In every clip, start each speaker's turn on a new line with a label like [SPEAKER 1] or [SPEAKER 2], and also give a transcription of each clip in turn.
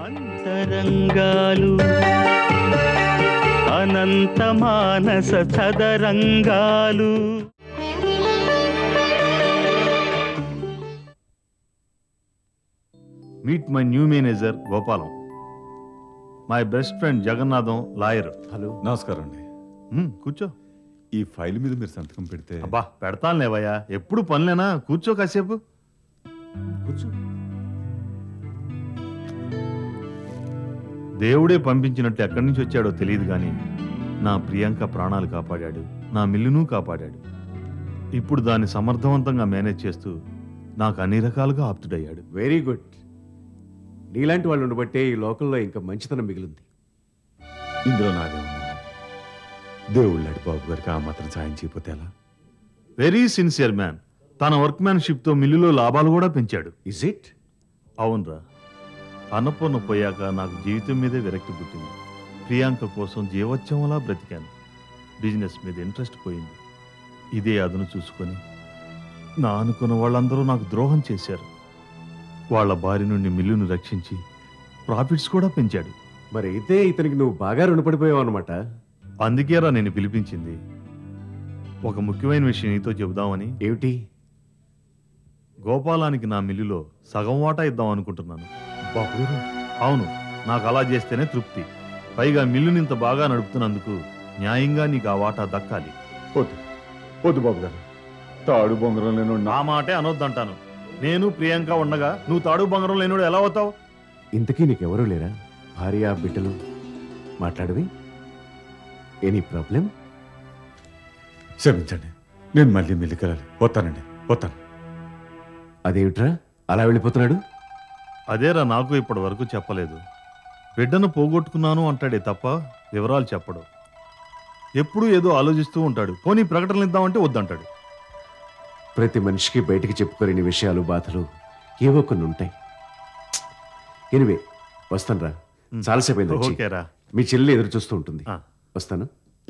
[SPEAKER 1] అంతరంగాలు అనంత మానస చదరంగాలు
[SPEAKER 2] meet my new manager Gopalam my best friend Jagannatham lawyer
[SPEAKER 3] hello
[SPEAKER 4] నమస్కారం అండి
[SPEAKER 2] మ్, కూర్చో
[SPEAKER 4] ఈ ఫైల్ మీద మీరు సంతకం పెడితే
[SPEAKER 2] అబ్బా పెడతాను లేవయ్యా ఎప్పుడు పనులేనా కూర్చో కాసేపు
[SPEAKER 3] కూర్చో
[SPEAKER 2] దేవుడే పంపించినట్టు ఎక్కడి నుంచి వచ్చాడో తెలియదు కానీ నా ప్రియాంక ప్రాణాలు కాపాడాడు నా మిల్లును కాపాడాడు ఇప్పుడు దాన్ని సమర్థవంతంగా మేనేజ్ చేస్తూ నాకు అన్ని రకాలుగా ఆప్తుడయ్యాడు
[SPEAKER 3] వెరీ గుడ్ నీలాంటి వాళ్ళు ఉండబట్టే ఈ లోకంలో ఇంకా మంచితనం మిగిలింది
[SPEAKER 4] ఇందులో నాదే ఉంది దేవుళ్ళాడి బాబు గారికి ఆ మాత్రం సాయం చేయకపోతే ఎలా
[SPEAKER 2] వెరీ సిన్సియర్ మ్యాన్ తన వర్క్మ్యాన్షిప్తో మిల్లులో లాభాలు కూడా పెంచాడు
[SPEAKER 3] ఇజ్ ఇట్
[SPEAKER 2] అవునరా అన్నపూర్ణ పోయాక నాకు జీవితం మీదే విరక్తి పుట్టింది ప్రియాంక కోసం జీవోత్సవంలా బ్రతికాను బిజినెస్ మీద ఇంట్రెస్ట్ పోయింది ఇదే అదును చూసుకొని నా అనుకున్న వాళ్ళందరూ నాకు ద్రోహం చేశారు వాళ్ళ బారి నుండి మిల్లును రక్షించి ప్రాఫిట్స్ కూడా పెంచాడు
[SPEAKER 3] మరి అయితే ఇతనికి నువ్వు బాగా రుణపడిపోయావు అనమాట
[SPEAKER 2] అందుకేరా నేను పిలిపించింది ఒక ముఖ్యమైన విషయం నీతో చెబుదామని
[SPEAKER 3] ఏమిటి
[SPEAKER 2] గోపాలానికి నా మిల్లులో సగం వాటా ఇద్దాం అనుకుంటున్నాను
[SPEAKER 3] బాబు
[SPEAKER 2] అవును నాకు అలా చేస్తేనే తృప్తి పైగా మిల్లుని ఇంత బాగా నడుపుతున్నందుకు న్యాయంగా నీకు ఆ వాటా దక్కాలి
[SPEAKER 4] వద్దు వద్దు బాబు గారు తాడు బొంగరం లేను
[SPEAKER 2] నా మాటే అనొద్దంటాను నేను ప్రియాంక ఉండగా నువ్వు తాడు బంగారం లేనుడు ఎలా అవుతావు
[SPEAKER 3] ఇంతకీ నీకెవరూ లేరా భార్య బిడ్డలు మాట్లాడవి ఎనీ ప్రాబ్లం
[SPEAKER 4] క్షమించండి నేను మళ్ళీ మిల్లికెళ్ళాలి వస్తానండి వస్తాను
[SPEAKER 3] అదేమిట్రా అలా వెళ్ళిపోతున్నాడు
[SPEAKER 2] అదేరా నాకు ఇప్పటి వరకు చెప్పలేదు బిడ్డను పోగొట్టుకున్నాను అంటాడే తప్ప వివరాలు చెప్పడు ఎప్పుడూ ఏదో ఆలోచిస్తూ ఉంటాడు పోనీ ప్రకటనలు ఇద్దామంటే వద్దంటాడు
[SPEAKER 3] ప్రతి మనిషికి బయటికి చెప్పుకోలేని విషయాలు బాధలు ఏవో కొన్ని ఉంటాయి ఎనివే వస్తాను రా చాలాసేపు అయింది వచ్చి.
[SPEAKER 2] ఓకేరా
[SPEAKER 3] మీ చెల్లి ఎదురు చూస్తూ ఉంటుంది
[SPEAKER 2] ఆ.
[SPEAKER 3] వస్తాను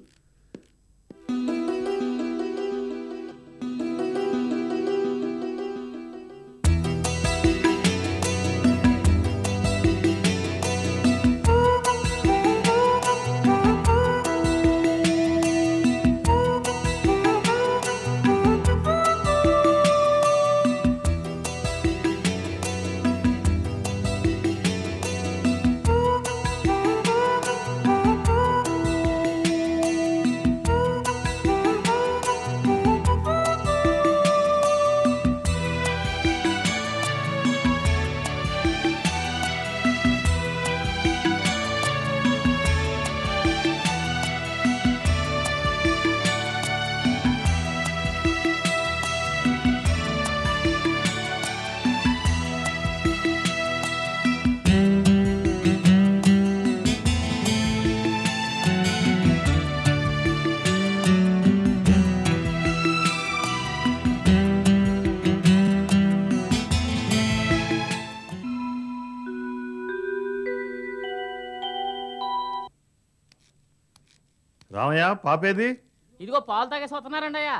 [SPEAKER 2] రామయ్య పాపేది
[SPEAKER 5] ఇదిగో పాలు తాగేసి వస్తున్నారండి అయ్యా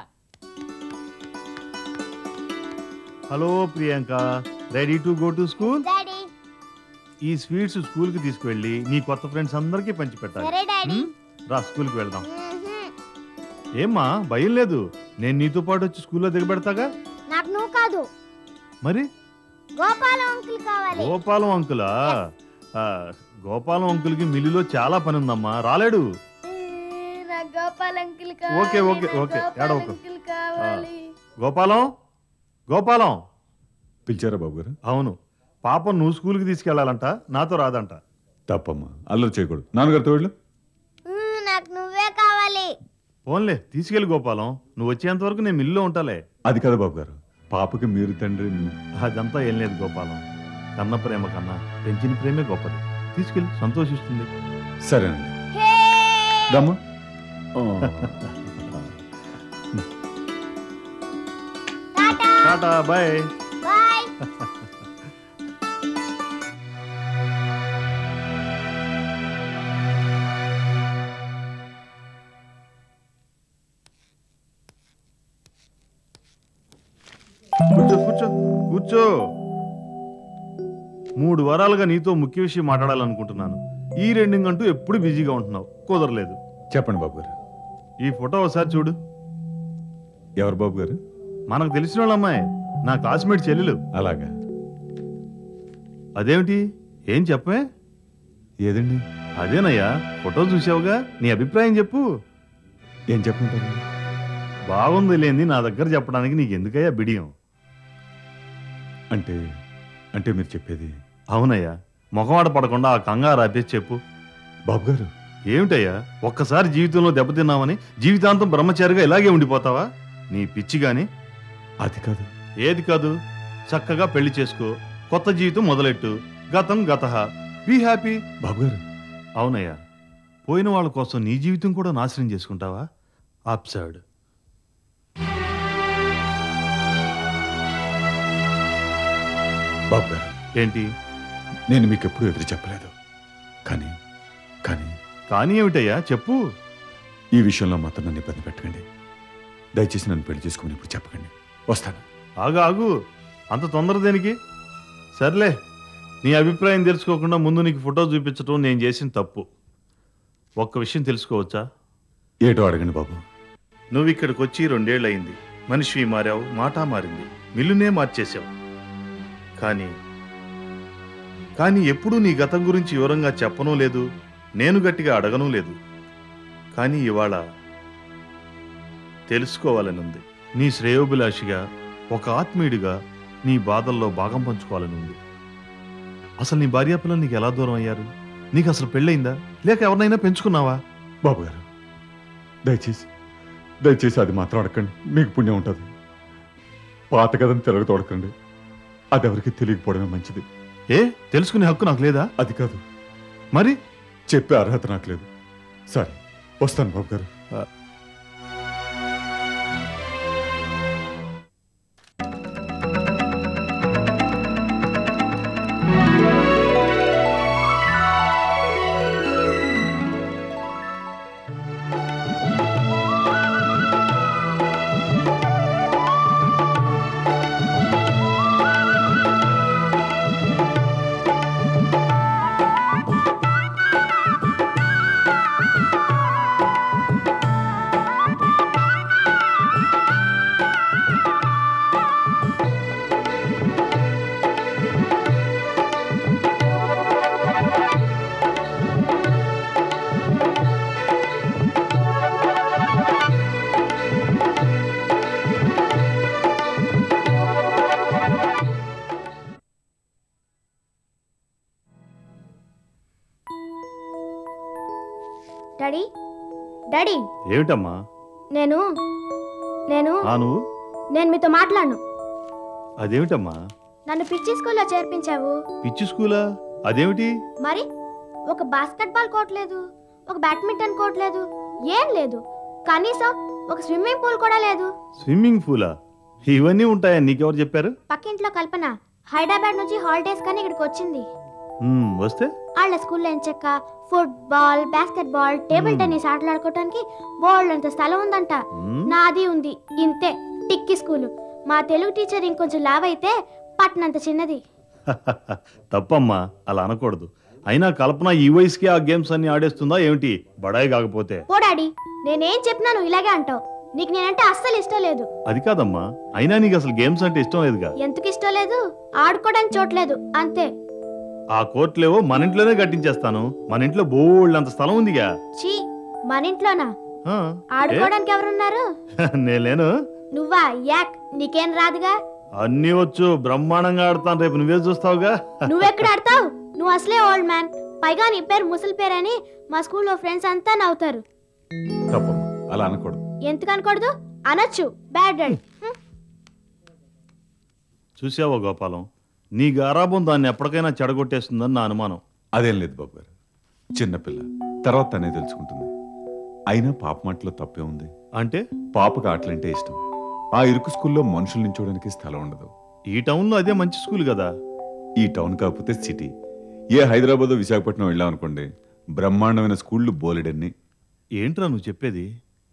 [SPEAKER 2] hello Priyanka ready to go to school
[SPEAKER 6] daddy
[SPEAKER 2] ఈ స్వీట్స్ స్కూల్ కి తీసుకువెళ్ళి నీ కొత్త ఫ్రెండ్స్ అందరికీ పంచి పెట్టాలి
[SPEAKER 6] సరే డాడీ
[SPEAKER 2] ఉమ్? రా స్కూల్ కి వెళ్దాం
[SPEAKER 6] మ్మ్హ్మ్.
[SPEAKER 2] ఏమ్మా భయం లేదు నేను నీతో పాటు వచ్చి స్కూల్లో దిగబెడతాగా
[SPEAKER 6] నాకు నువ్వు కాదు
[SPEAKER 2] మరి
[SPEAKER 6] గోపాలం అంకుల్ కావాలి
[SPEAKER 2] గోపాలం అంకులా ఆ, గోపాలం అంకుల్కి మిల్లులో చాలా పని ఉందమ్మా రాలేడు
[SPEAKER 6] నాకు Gopal uncle
[SPEAKER 2] okay, okay, okay. ఏడవకు. గోపాలం గోపాలం
[SPEAKER 4] పిలిచారా బాబు గారు
[SPEAKER 2] అవును పాపం నువ్వు స్కూల్కి తీసుకెళ్లాలంట నాతో రాదంట
[SPEAKER 4] తప్పమ్మా అల్లరి చేయకూడదు నాన్నగారితో వెళ్ళు
[SPEAKER 6] నాకు నువ్వే కావాలి
[SPEAKER 2] ఫోన్లే తీసుకెళ్ళి గోపాలం నువ్వు వచ్చేంత వరకు నేను మిల్లులో ఉంటాలే
[SPEAKER 4] అది కదా బాబు గారు పాపకి మీరు తండ్రి
[SPEAKER 2] అదంతా ఏం లేదు గోపాలం కన్న ప్రేమ కన్నా పెంచిన ప్రేమే గొప్పది తీసుకెళ్ళి సంతోషిస్తుంది
[SPEAKER 4] సరేనండి
[SPEAKER 6] హే
[SPEAKER 4] దమ్మా
[SPEAKER 6] టాటా
[SPEAKER 2] టాటా బాయ్
[SPEAKER 6] బాయ్
[SPEAKER 2] కూర్చో కూర్చో కూర్చో మూడు వారాలుగా నీతో ముఖ్య విషయం మాట్లాడాలనుకుంటున్నాను ఈ రెండింగ్ అంటూ ఎప్పుడు బిజీగా ఉంటున్నావు కుదరలేదు
[SPEAKER 4] చెప్పండి బాబు గారు
[SPEAKER 2] ఈ ఫోటో ఒకసారి చూడు
[SPEAKER 4] ఎవరు బాబు గారు
[SPEAKER 2] మనకు తెలిసిన వాళ్ళ అమ్మాయి నా క్లాస్మేట్ చెల్లెలు
[SPEAKER 4] అలాగా
[SPEAKER 2] అదేమిటి ఏం చెప్పే
[SPEAKER 4] ఏదండి
[SPEAKER 2] అదేనయ్యా ఫోటో చూసావుగా నీ అభిప్రాయం చెప్పు
[SPEAKER 4] ఏం చెప్పమంటారు
[SPEAKER 2] బాగుంది లేని నా దగ్గర చెప్పడానికి నీకు ఎందుకయ్యా బిడియం
[SPEAKER 4] అంటే అంటే మీరు చెప్పేది
[SPEAKER 2] అవునయ్యా మొఖమాట పడకుండా ఆ కంగారు ఆపేసి చెప్పు
[SPEAKER 4] బాబు గారు
[SPEAKER 2] ఏమిటయ్యా ఒక్కసారి జీవితంలో దెబ్బతిన్నామని జీవితాంతం బ్రహ్మచారిగా ఇలాగే ఉండిపోతావా నీ పిచ్చి గాని
[SPEAKER 4] అది కాదు
[SPEAKER 2] ఏది కాదు చక్కగా పెళ్లి చేసుకో కొత్త జీవితం మొదలెట్టు గతం గత బీ హ్యాపీ
[SPEAKER 4] బాబు గారు
[SPEAKER 2] అవునయ్యా పోయిన వాళ్ళ కోసం నీ జీవితం కూడా నాశనం చేసుకుంటావా అప్సర్డ్
[SPEAKER 4] బాబు గారు
[SPEAKER 2] ఏంటి
[SPEAKER 4] నేను మీకు ఎప్పుడూ ఎదురు చెప్పలేదు కానీ కానీ
[SPEAKER 2] కానీ ఏమిటయ్యా చెప్పు
[SPEAKER 4] ఈ విషయంలో మాత్రం నన్ను ఇబ్బంది పెట్టకండి దయచేసి నన్ను పెళ్లి చేసుకుని ఇప్పుడు చెప్పకండి వస్తాను
[SPEAKER 2] ఆగు ఆగు అంత తొందర దేనికి సర్లే నీ అభిప్రాయం తెలుసుకోకుండా ముందు నీకు ఫోటో చూపించడం నేను చేసిన తప్పు ఒక్క విషయం తెలుసుకోవచ్చా
[SPEAKER 4] ఏటో అడగండి బాబు
[SPEAKER 2] నువ్వు ఇక్కడికి వచ్చి రెండేళ్ళు అయింది మనిషి మారావు మాట మారింది మిల్లునే మార్చేశావు కానీ కానీ ఎప్పుడూ నీ గతం గురించి వివరంగా చెప్పనూ లేదు నేను గట్టిగా అడగనూ లేదు కానీ ఇవాళ తెలుసుకోవాలని ఉంది నీ శ్రేయోభిలాషిగా ఒక ఆత్మీయుడిగా నీ బాధల్లో భాగం పంచుకోవాలని ఉంది అసలు నీ భార్య పిల్లలు నీకు ఎలా దూరం అయ్యారు నీకు అసలు పెళ్ళయిందా లేక ఎవరినైనా పెంచుకున్నావా
[SPEAKER 4] బాబు గారు దయచేసి దయచేసి అది మాత్రం అడగండి మీకు పుణ్యం ఉంటుంది పాత కథను తిరగ తోడకండి అది ఎవరికి తెలియకపోవడమే మంచిది
[SPEAKER 2] ఏ తెలుసుకునే హక్కు నాకు లేదా
[SPEAKER 4] అది కాదు
[SPEAKER 2] మరి
[SPEAKER 4] చెప్పే అర్హత నాకు లేదు సరే వస్తాను బాబు గారు
[SPEAKER 6] డాడీ డాడీ
[SPEAKER 2] ఏమిటమ్మా
[SPEAKER 6] నేను నేను
[SPEAKER 2] ఆ నువ్వు
[SPEAKER 6] నేను మీతో మాట్లాడను
[SPEAKER 2] అదేమిటమ్మా
[SPEAKER 6] నన్ను పిచ్చి స్కూల్లో చేర్పించావు
[SPEAKER 2] పిచ్చి స్కూలా అదేమిటి
[SPEAKER 6] మరి ఒక బాస్కెట్ బాల్ కోర్ట్ లేదు ఒక బ్యాడ్మింటన్ కోర్ట్ లేదు ఏం లేదు కనీసం ఒక స్విమ్మింగ్ పూల్ కూడా లేదు
[SPEAKER 2] స్విమ్మింగ్ పూలా ఇవన్నీ ఉంటాయా నీకెవరు చెప్పారు
[SPEAKER 6] పక్కింట్లో కల్పన హైదరాబాద్ నుంచి హాలిడేస్ కానీ ఇక్కడికి వచ్చింది
[SPEAKER 2] ఉమ్, వస్తే
[SPEAKER 6] వాళ్ళ స్కూల్లో ఎంచక్క ఫుట్బాల్ బాస్కెట్ బాల్ టేబుల్
[SPEAKER 2] Hmm.
[SPEAKER 6] టెన్నిస్ ఆటలాడుకోవటానికి బోల్డ్ అంత స్థలం ఉందంట
[SPEAKER 2] ఉమ్,
[SPEAKER 6] నాది ఉంది ఇంతే టిక్కి స్కూలు మా తెలుగు టీచర్ ఇంకొంచెం లావైతే పట్నంత చిన్నది
[SPEAKER 2] తప్పమ్మా అలా అనకూడదు అయినా కల్పన ఈ వయసుకి ఆ గేమ్స్ అన్ని ఆడేస్తుందా ఏమిటి బడాయి కాకపోతే
[SPEAKER 6] ఓ డాడీ నేనేం చెప్పినాను ఇలాగే అంటావు నీకు నేనంటే అస్సలు ఇష్టం లేదు
[SPEAKER 2] అది కాదమ్మా అయినా నీకు అసలు గేమ్స్ అంటే ఇష్టం లేదుగా
[SPEAKER 6] ఎందుకు ఇష్టం లేదు ఆడుకోవడానికి చోట్లేదు అంతే
[SPEAKER 2] ఆ కోర్టులేవో మన ఇంట్లోనే కట్టించేస్తాను మన ఇంట్లో బోల్డ్ అంత స్థలం ఉందిగా
[SPEAKER 6] చీ మన ఇంట్లోనా
[SPEAKER 2] ఆ,
[SPEAKER 6] ఆడుకోవడానికి ఎవరున్నారు
[SPEAKER 2] ఏ? నేలేను
[SPEAKER 6] నువ్వా యాక్ నీకేం రాదుగా
[SPEAKER 2] అన్నీ వచ్చు బ్రహ్మాండంగా ఆడతాను రేపు నువ్వే చూస్తావుగా
[SPEAKER 6] నువ్వెక్కడ ఆడతావు నువ్వు అసలే ఓల్డ్ మ్యాన్ పైగా నీ పేరు ముసలి పేరని మా స్కూల్లో ఫ్రెండ్స్ అంతా నవ్వుతారు
[SPEAKER 4] తప్పమ్మా అలా అనకూడదు
[SPEAKER 6] ఎందుకు అనకూడదు అనొచ్చు బ్యాడ్ డాడీ
[SPEAKER 2] చూసావా గోపాలం నీ గారాబం దాన్ని ఎప్పటికైనా చెడగొట్టేస్తుందని నా అనుమానం
[SPEAKER 4] అదేం లేదు బాబు గారు చిన్నపిల్ల తర్వాత తనే తెలుసుకుంటుంది అయినా పాప మాటలో తప్పే ఉంది
[SPEAKER 2] అంటే
[SPEAKER 4] పాపకు ఆటలంటే ఇష్టం ఆ ఇరుకు స్కూల్లో మనుషులు నించోడానికి స్థలం ఉండదు
[SPEAKER 2] ఈ టౌన్లో అదే మంచి స్కూల్ కదా
[SPEAKER 4] ఈ టౌన్ కాకపోతే సిటీ ఏ హైదరాబాద్ విశాఖపట్నం వెళ్ళామనుకోండి బ్రహ్మాండమైన స్కూళ్ళు బోలెడన్ని
[SPEAKER 2] ఏంట్రా నువ్వు చెప్పేది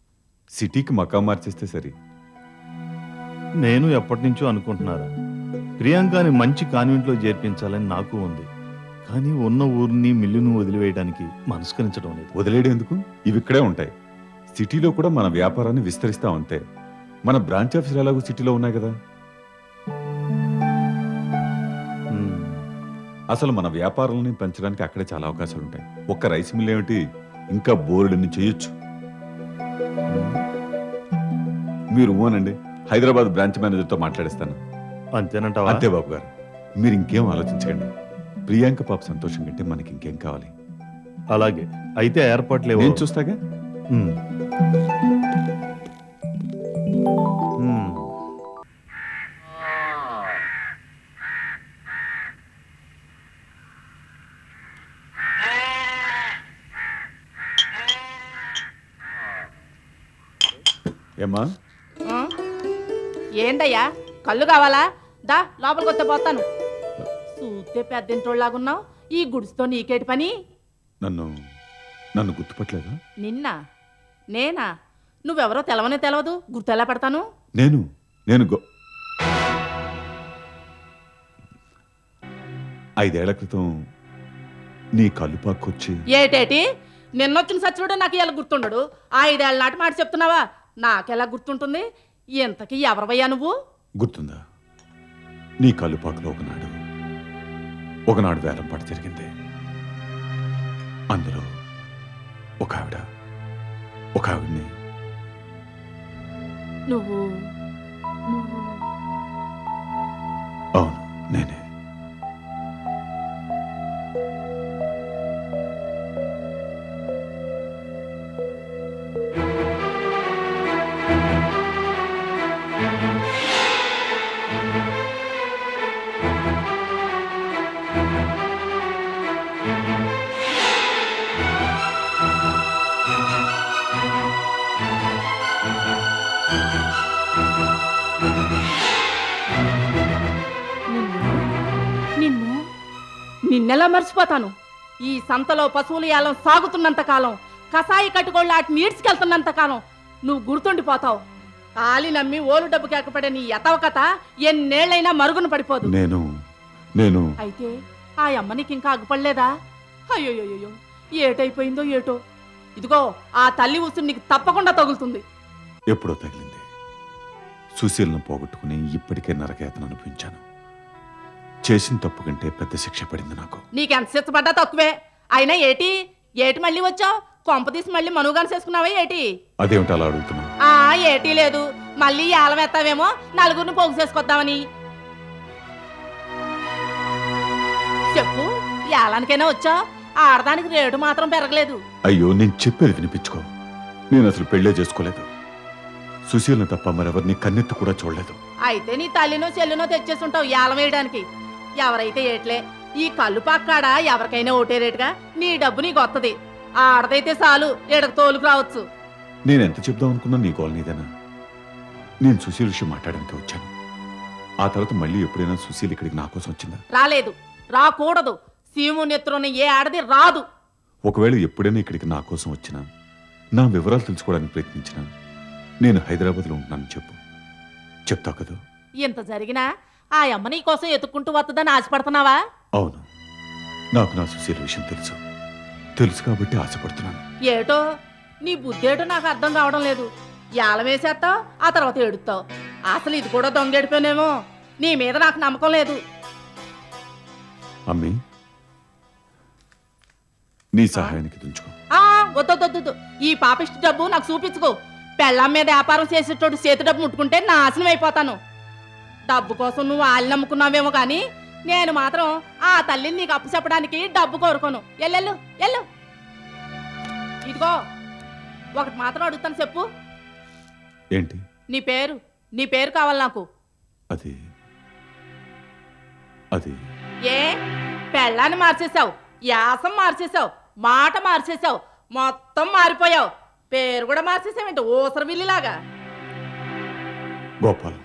[SPEAKER 4] సిటీకి మకా మార్చేస్తే సరి
[SPEAKER 2] నేను ఎప్పటి నుంచో అనుకుంటున్నారా ప్రియాంకని మంచి కాన్వెంట్లో చేర్పించాలని నాకు ఉంది కానీ ఉన్న ఊరిని మిల్లును వదిలివేయడానికి మనస్కరించడం లేదు
[SPEAKER 4] వదిలేడేందుకు ఇవి ఇక్కడే ఉంటాయి సిటీలో కూడా మన వ్యాపారాన్ని విస్తరిస్తాం అంతే మన బ్రాంచ్ ఆఫీసులు ఎలాగో సిటీలో ఉన్నాయి కదా
[SPEAKER 2] మ్మ్.
[SPEAKER 4] అసలు మన వ్యాపారాలని పెంచడానికి అక్కడే చాలా అవకాశాలు ఉంటాయి ఒక్క రైస్ మిల్ ఏమిటి ఇంకా బోర్డుని చేయొచ్చు మీరు ఊనండి హైదరాబాద్ బ్రాంచ్ మేనేజర్తో మాట్లాడిస్తాను
[SPEAKER 2] అంతేనంటావా
[SPEAKER 4] అంతే బాబు గారు మీరు ఇంకేం ఆలోచించకండి ప్రియాంక పాప సంతోషం కంటే మనకి ఇంకేం కావాలి
[SPEAKER 2] అలాగే అయితే ఏర్పాట్లేవో
[SPEAKER 4] నేను చూస్తాగా
[SPEAKER 2] మ్మ్. మ్మ్.
[SPEAKER 4] ఏమ్మా
[SPEAKER 7] ఆ? ఏందయ్యా కళ్ళు కావాలా దా లోపలికి వస్తే పోతాను చూస్తే పెద్దింటోళ్ళలాగున్నావు ఈ గుడితో నీకేటి పని
[SPEAKER 4] నన్ను నన్ను గుర్తుపట్టలేదా
[SPEAKER 7] నిన్న నేనా నువ్వెవరో తెలవనే తెలవదు గుర్తెలా పెడతాను
[SPEAKER 4] నేను నేను గో ఐదేళ్ల క్రితం నీ కళ్ళు పాక్కొచ్చి
[SPEAKER 7] ఏటేటి నిన్నొచ్చిన సచ్చినోడు నాకు ఇలా గుర్తుండడు ఐదేళ్ళ నాటి మాట చెప్తున్నావా నాకెలా గుర్తుంటుంది ఇంతకీ ఎవరవయ్యా నువ్వు
[SPEAKER 4] గుర్తుందా నీ కలుపాకులో ఒకనాడు ఒకనాడు వేలంపాట జరిగింది అందులో ఒక ఆవిడ ఒక ఆవిడ్ని
[SPEAKER 7] నువ్వు నువ్వు
[SPEAKER 4] అవును నేనే
[SPEAKER 7] నిన్ను నిన్నెలా మర్చిపోతాను ఈ సంతలో పశువుల యాలం సాగుతున్నంత కాలం కసాయి కట్టుకోళ్ళు అటు నీడ్చుకెళ్తున్నంత కాలం నువ్వు గుర్తుండిపోతావు ఆలి నమ్మి ఓలు డబ్బు కేకపడే నీ యతవ కథ ఎన్నేళ్లైనా మరుగున పడిపోదు
[SPEAKER 4] నేను నేను
[SPEAKER 7] అయితే ఆ అమ్మ నీకు ఇంకా అగ్గుపడలేదా అయ్యోయ్యోయ్యో ఏటైపోయిందో ఏటో ఇదిగో ఆ తల్లి ఉసురు నీకు తప్పకుండా తగులుతుంది
[SPEAKER 4] ఎప్పుడో తగిలింది సుశీలను పోగొట్టుకుని ఇప్పటికే నరకయాతన అనిపించాను చేసిన తప్పు కంటే పెద్ద శిక్ష పడింది నాకు
[SPEAKER 7] నీకెంత శిక్షపడ్డా తక్కువే అయినా ఏటి ఏటి మళ్ళీ వచ్చావు కొంప తీసి మళ్ళీ మనుగాని చేసుకున్నావా ఏటి
[SPEAKER 4] అదేమిటి అలా అడుగుతున్నావు
[SPEAKER 7] ఆ ఏటీ లేదు మళ్ళీ ఏలం ఎత్తావేమో నలుగురిని పోగు చేసుకొద్దామని చెప్పు ఏలానికైనా వచ్చా ఆడదానికి రేటు మాత్రం పెరగలేదు
[SPEAKER 4] అయ్యో నేను చెప్పేది వినిపించుకో నేను అసలు పెళ్ళే చేసుకోలేదు సుశీలను తప్ప మరెవరిని కన్నెత్తి కూడా చూడలేదు
[SPEAKER 7] అయితే నీ తల్లినో చెల్లినో తెచ్చేస్తుంటావు ఏలం వేయడానికి ఎవరైతే ఏట్లే ఈ కళ్ళు పక్కాడ ఎవరికైనా ఓటే రేటుగా నీ డబ్బు నీకు వత్తది ఆడదైతే చాలు ఎడకు తోలుకు రావచ్చు
[SPEAKER 4] నేను ఎంత చెప్దాం అనుకున్నా నీ కాలనీదేనా నేను సుశీల్ విషయం మాట్లాడడానికి వచ్చాను ఆ తర్వాత మళ్ళీ ఎప్పుడైనా సుశీల్ ఇక్కడికి నా కోసం వచ్చిందా
[SPEAKER 7] రాలేదు రాకూడదు సీము నెత్తురున్న ఏ ఆడది రాదు
[SPEAKER 4] ఒకవేళ ఎప్పుడైనా ఇక్కడికి నా కోసం వచ్చినా నా వివరాలు తెలుసుకోవడానికి ప్రయత్నించినా నేను హైదరాబాద్లో ఉంటున్నాను చెప్పు చెప్తావు కదా
[SPEAKER 7] ఇంత జరిగినా ఆ అమ్మ నీ కోసం ఎత్తుక్కుంటూ వస్తుందని ఆశపడుతున్నావా
[SPEAKER 4] అవును నాకు నా సుశీల్ విషయం తెలుసు తెలుసు కాబట్టి ఆశపడుతున్నాను
[SPEAKER 7] ఏటో నీ బుద్ధి ఏటో నాకు అర్థం కావడం లేదు ఏలం వేసేస్తావు ఆ తర్వాత ఏడుస్తావు అసలు ఇది కూడా దొంగేడిపోయినేమో నీ మీద నాకు నమ్మకం లేదు
[SPEAKER 4] అమ్మి నీ సహాయానికి తుంచుకో
[SPEAKER 7] ఆ వద్దొద్దొద్దు ఈ పాపిష్టి డబ్బు నాకు చూపించుకో పెళ్ళాం మీద వ్యాపారం చేసేటోడు చేతి డబ్బు ముట్టుకుంటే నాశనం అయిపోతాను డబ్బు కోసం నువ్వు ఆలి నమ్ముకున్నావేమో కానీ నేను మాత్రం ఆ తల్లిని నీకు అప్పు చెప్పడానికి డబ్బు కోరుకోను ఎల్లెళ్ళు ఎల్లు ఇదిగో ఒకటి మాత్రం అడుగుతాను చెప్పు
[SPEAKER 4] ఏంటి
[SPEAKER 7] నీ పేరు నీ పేరు కావాలి నాకు
[SPEAKER 4] అది అది
[SPEAKER 7] ఏ పెళ్ళాన్ని మార్చేసావు యాసం మార్చేసావు మాట మార్చేసావు మొత్తం మారిపోయావు పేరు కూడా మార్చేసావేంటి ఊసర విల్లిలాగా
[SPEAKER 4] గోపాల్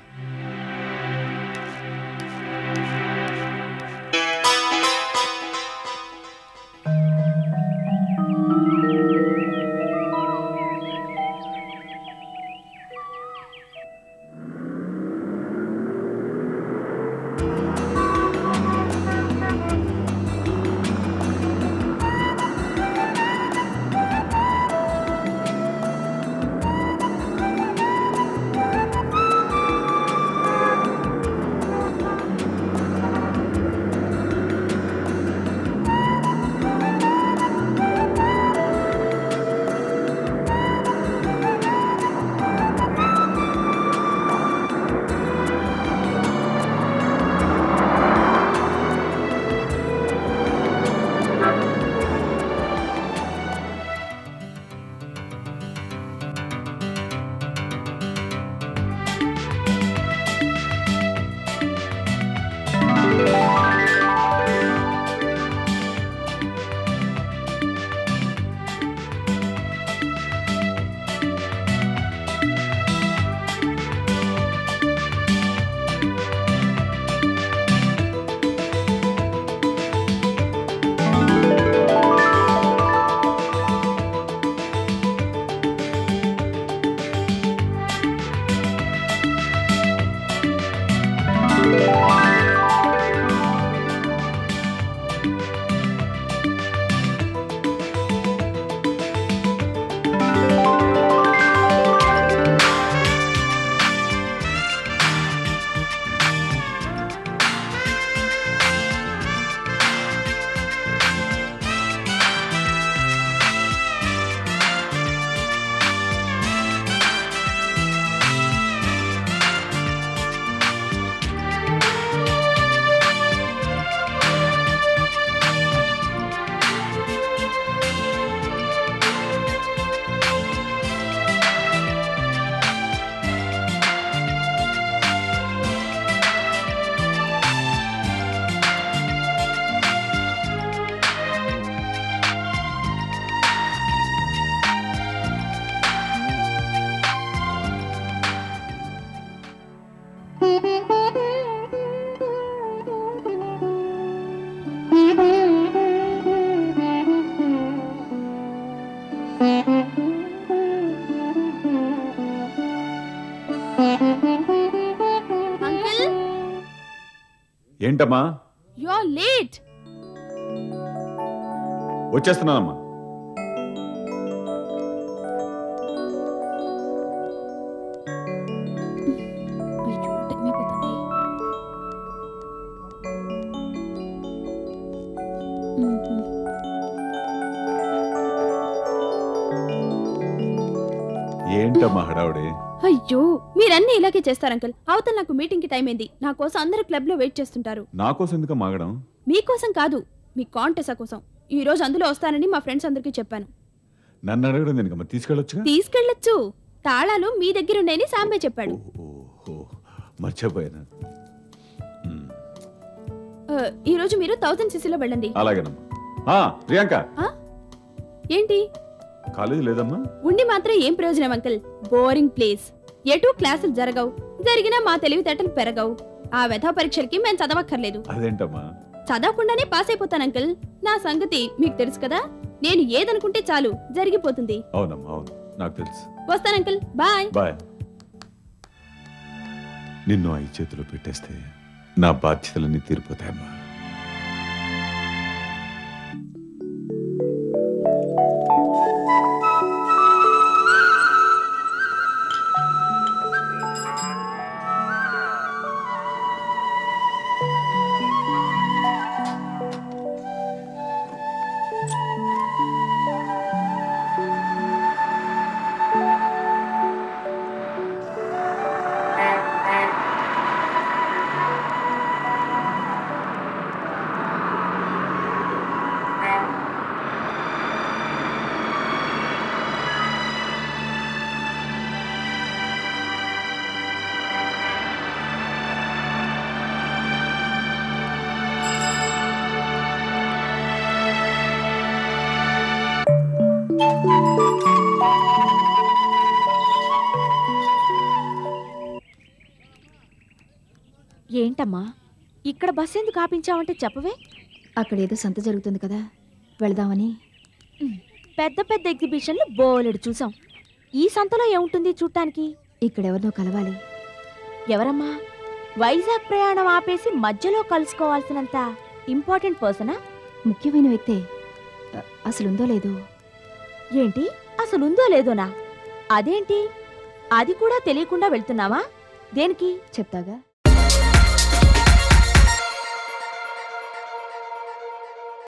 [SPEAKER 4] ఏంటమ్మా
[SPEAKER 8] యు ఆర్ లేట్
[SPEAKER 4] వచ్చేస్తున్నానమ్మా
[SPEAKER 8] అయ్యో టైం అయిపోతుంది మ్మ్.
[SPEAKER 4] ఏంటమ్మా హడావుడి
[SPEAKER 8] అయ్యో మీరన్నీ ఇలాగే చేస్తారు అంకుల్ అవతల నాకు మీటింగ్ కి టైం అయింది నా కోసం అందరూ క్లబ్ లో వెయిట్ చేస్తుంటారు
[SPEAKER 4] నా కోసం ఎందుకు మాగడం
[SPEAKER 8] మీకోసం కాదు మీ కాంటెసా కోసం ఈ రోజు అందులో వస్తానని మా ఫ్రెండ్స్ అందరికీ చెప్పాను
[SPEAKER 4] నన్ను అడగడం దేనికమ్మా తీసుకెళ్ళొచ్చుగా
[SPEAKER 8] తీసుకెళ్ళొచ్చు తాళాలు మీ దగ్గర ఉన్నాయని సాంబే చెప్పాడు
[SPEAKER 4] ఓహో మర్చిపోయాను ఉమ్,
[SPEAKER 8] ఆ, ఈ రోజు మీరు థౌసండ్ సిసిలో వెళ్ళండి
[SPEAKER 4] అలాగేనమ్మా ఆ, ప్రియాంక
[SPEAKER 8] ఏంటి
[SPEAKER 4] కాలేజీ లేదమ్మా
[SPEAKER 8] ఉండి మాత్రం ఏం ప్రయోజనం అంకుల్ బోరింగ్ ప్లేస్ ఎటు క్లాసులు జరగవు జరిగినా మా తెలివితేటలు పెరగవు ఆ వ్యధా పరీక్షలకి మేము చదవక్కర్లేదు
[SPEAKER 4] అదేంటమ్మా
[SPEAKER 8] చదవకుండానే పాస్ అయిపోతాను అంకుల్ నా సంగతి మీకు తెలుసు కదా నేను ఏదనుకుంటే చాలు జరిగిపోతుంది
[SPEAKER 4] అవునమ్మా అవును నాకు తెలుసు
[SPEAKER 8] వస్తాను అంకుల్ బాయ్
[SPEAKER 4] బాయ్ నిన్ను ఐ చేతిలో పెట్టేస్తే నా బాధ్యతలన్నీ తీరిపోతాయమ్మా
[SPEAKER 9] ఏంటమ్మా ఇక్కడ బస్ ఎందుకు ఆపించావంటే చెప్పవే
[SPEAKER 10] అక్కడ ఏదో సంత జరుగుతుంది కదా వెళదామని
[SPEAKER 9] పెద్ద పెద్ద ఎగ్జిబిషన్లు బోలెడు చూసాం ఈ సంతలో ఏముంటుంది చూడటానికి
[SPEAKER 10] ఇక్కడెవరినో కలవాలి
[SPEAKER 9] ఎవరమ్మా వైజాగ్ ప్రయాణం ఆపేసి మధ్యలో కలుసుకోవాల్సినంత ఇంపార్టెంట్ పర్సనా
[SPEAKER 10] ముఖ్యమైన వ్యక్తే అ- అసలుందో లేదో
[SPEAKER 9] ఏంటి అసలు ఉందో లేదోనా అదేంటి అది కూడా తెలియకుండా వెళ్తున్నావా దేనికి
[SPEAKER 10] చెప్తాగా